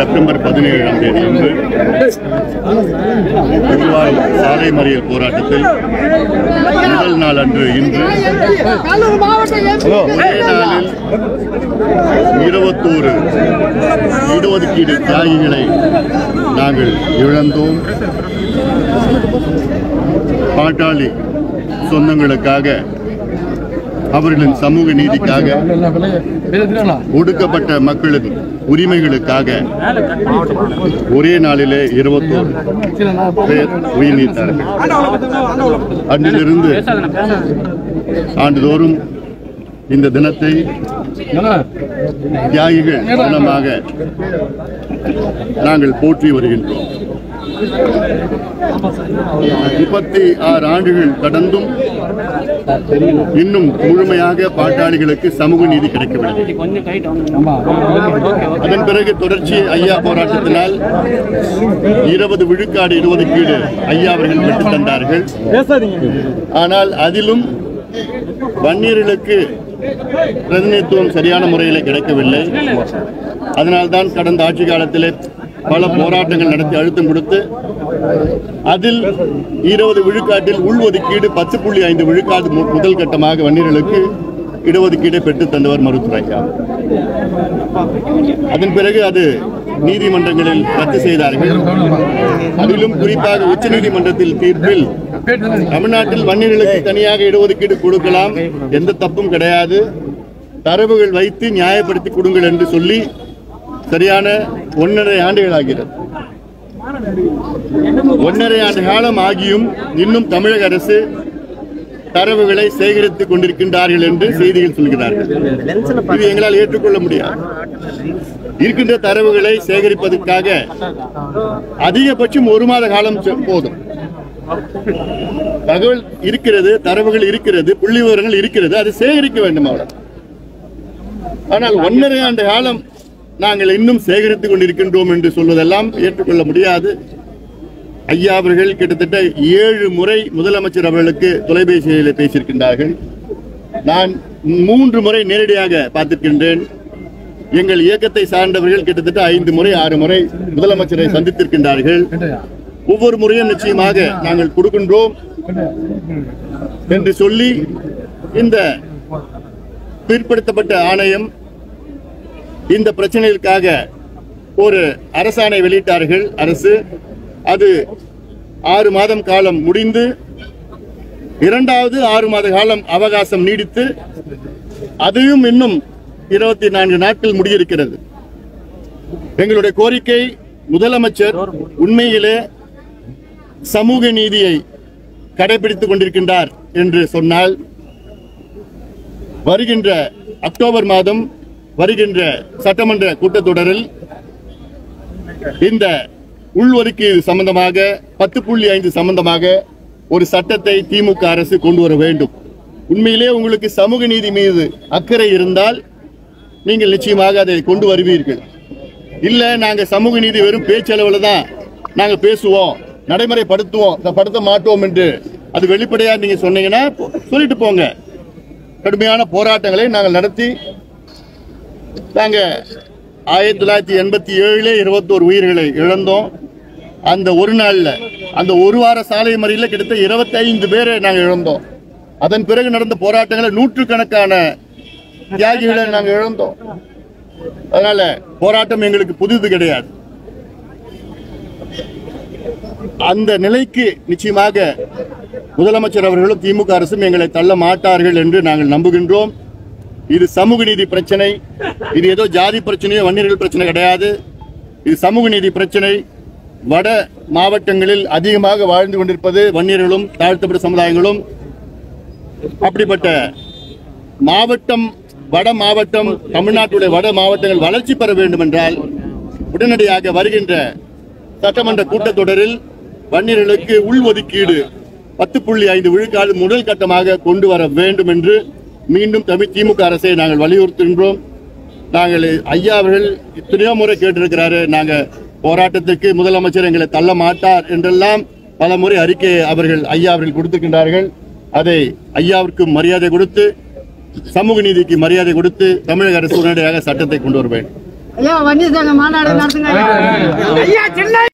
September பதினேழாம் தேதி அன்று திருவாரூர் சாலை மறியல் போராட்டத்தில் முதல் நாள் அன்று இன்று ஒரே நாளில் இருபத்தோரு இடஒதுக்கீடு தியாகிகளை நாங்கள் இழந்தோம் பாட்டாளி சொந்தங்களுக்காக அவர்களின் சமூக நீதிக்காக ஒடுக்கப்பட்ட மக்களின் உரிமைகளுக்காக ஒரே நாளிலே இருபத்தோரு பேர் உயிர் நீத்தார்கள் அன்றிலிருந்து ஆண்டுதோறும் இந்த தினத்தை தியாகிகள் தினமாக நாங்கள் போற்றி வருகின்றோம் முப்பத்தி ஆறு ஆண்டுகள் கடந்தும் இன்னும் முழுமையாக பாட்டாளிகளுக்கு சமூக நீதி கிடைக்கவில்லை கொஞ்சம் கைட் ஓகே ஓகே அதன் பிறகு தொடர்ச்சி ஐயா போராட்டத்தினால் இருபது விழுக்காடு இடஒதுக்கீடு ஐயா அவர்கள் பெற்றுத் தந்தார்கள் ஆனால் அதிலும் வன்னியர்களுக்கு பிரதிநிதித்துவம் சரியான முறையில் கிடைக்கவில்லை அதனால்தான் கடந்த ஆட்சி காலத்திலே பல போராட்டங்கள் நடத்தி அழுத்தம் கொடுத்து அதில் இருபது விழுக்காட்டில் உள்ஒதுக்கீடு பத்து புள்ளி ஐந்து விழுக்காடு மு- முதல் கட்டமாக வன்னியர்களுக்கு இடஒதுக்கீடை பெற்றுத் தந்தவர் மருத்துவர் ஐயா அதன் பிறகு அது நீதிமன்றங்களில் ரத்து செய்தார்கள் அதிலும் குறிப்பாக உச்சநீதிமன்றத்தில் தீர்ப்பில் தமிழ்நாட்டில் வன்னியர்களுக்கு தனியாக இடஒதுக்கீடு கொடுக்கலாம் எந்த தப்பும் கிடையாது தரவுகள் வைத்து நியாயப்படுத்தி கொடுங்கள் என்று சொல்லி சரியான ஒன்றரை ஆண்டுகள் ஆகிறது ஒன்றரை ஆண்டு காலம் ஆகியும் இன்னும் தமிழக அரசு தரவுகளை சேகரித்துக் கொண்டிருக்கின்றார்கள் என்று செய்திகள் சொல்கிறார்கள் இது எங்களால் ஏற்றுக்கொள்ள முடியாது இருக்கின்ற தரவுகளை சேகரிப்பதற்காக அதிகபட்சம் ஒரு மாத காலம் செ- போதும் தகவல் இருக்கிறது தரவுகள் இருக்கிறது புள்ளி விவரங்கள் இருக்கிறது அது சேகரிக்க வேண்டும் அவ்வளவு ஆனால் ஒன்றரை ஆண்டு காலம் நாங்கள் இன்னும் சேகரித்துக் கொண்டிருக்கின்றோம் என்று சொல்வதெல்லாம் ஏற்றுக்கொள்ள முடியாது ஐயா அவர்கள் கிட்டத்தட்ட ஏழு முறை முதலமைச்சர் அவர்களுக்கு தொலைபேசியில் பேசியிருக்கின்றார்கள் நான் மூன்று முறை நேரடியாக பார்த்திருக்கின்றேன் எங்கள் இயக்கத்தை சார்ந்தவர்கள் கிட்டத்தட்ட ஐந்து முறை ஆறு முறை முதலமைச்சரை சந்தித்திருக்கின்றார்கள் ஒவ்வொரு முறையும் நிச்சயமாக நாங்கள் கொடுக்கின்றோம் என்று சொல்லி இந்த பிற்படுத்தப்பட்ட ஆணையம் இந்த பிரச்சனைகளுக்காக ஒரு அரசாணை வெளியிட்டார்கள் அரசு அது ஆறு மாதம் காலம் முடிந்து இரண்டாவது ஆறு மாத காலம் அவகாசம் நீடித்து அதையும் இன்னும் இருபத்தி நான்கு நாட்கள் முடியிருக்கிறது எங்களுடைய கோரிக்கை முதலமைச்சர் உண்மையிலே சமூக நீதியை கடைபிடித்துக் கொண்டிருக்கின்றார் என்று சொன்னால் வருகின்ற அக்டோபர் மாதம் வருகின்ற சட்டமன்ற கூட்டத்தொடரில் இந்த உள்ஒதுக்கீடு சம்பந்தமாக பத்து புள்ளி ஐந்து சம்பந்தமாக ஒரு சட்டத்தை திமுக அரசு கொண்டு வர வேண்டும் உண்மையிலே உங்களுக்கு சமூக நீதி மீது அக்கறை இருந்தால் நீங்கள் நிச்சயமாக அதை கொண்டு வருவீர்கள் இல்ல நாங்க சமூக நீதி வெறும் பேச்சளவுல தான் நாங்க பேசுவோம் நடைமுறைப்படுத்துவோம் இதை படுத்த மாட்டோம் என்று அது வெளிப்படையா நீங்க சொன்னீங்கன்னா போ- சொல்லிட்டு போங்க கடுமையான போராட்டங்களை நாங்கள் நடத்தி நாங்க ஆயிரத்தி தொள்ளாயிரத்தி எண்பத்தி ஏழுல இருபத்தோரு உயிர்களை இழந்தோம் அந்த ஒரு நாள்ல அந்த ஒரு வார சாலை மறியல கிட்டத்தட்ட இருபத்தி ஐந்து பேரை நாங்க இழந்தோம் அதன் பிறகு நடந்த போராட்டங்களை நூற்றுக்கணக்கான தியாகிகளை நாங்க இழந்தோம் அதனால போராட்டம் எங்களுக்கு புதிது கிடையாது அந்த நிலைக்கு நிச்சயமாக முதலமைச்சர் அவர்களும் திமுக அரசும் எங்களை தள்ள மாட்டார்கள் என்று நாங்கள் நம்புகின்றோம் இது சமூக நீதி பிரச்சனை இது ஏதோ ஜாதி பிரச்சனையோ வன்னியர்கள் பிரச்சனை கிடையாது இது சமூக நீதி பிரச்சனை வட மாவட்டங்களில் அதிகமாக வாழ்ந்து கொண்டிருப்பது வன்னியர்களும் தாழ்த்தப்பட்ட சமுதாயங்களும் அப்படிப்பட்ட மாவட்டம் வட மாவட்டம் தமிழ்நாட்டுடைய வட மாவட்டங்கள் வளர்ச்சி பெற வேண்டும் என்றால் உடனடியாக வருகின்ற சட்டமன்ற கூட்டத்தொடரில் வன்னியர்களுக்கு உள்ஒதுக்கீடு பத்து புள்ளி ஐந்து விழுக்காடு முதல் கட்டமாக கொண்டு வர வேண்டும் என்று மீண்டும் தமிழ் திமுக அரசை நாங்கள் வலியுறுத்துகின்றோம் நாங்கள் ஐயா அவர்கள் எத்தனையோ முறை கேட்டிருக்கிறாரு நாங்க போராட்டத்துக்கு முதலமைச்சர் எங்களை தள்ள மாட்டார் என்றெல்லாம் பல முறை அறிக்கை அவர்கள் ஐயா அவர்கள் கொடுத்திருக்கின்றார்கள் அதை ஐயாவிற்கு மரியாதை கொடுத்து சமூக நீதிக்கு மரியாதை கொடுத்து தமிழக அரசு உடனடியாக சட்டத்தை கொண்டு வர வேண்டும் ஐயா வன்னிய சங்க மாநாடு நடத்துங்க ஐயா. ஐயா சின்ன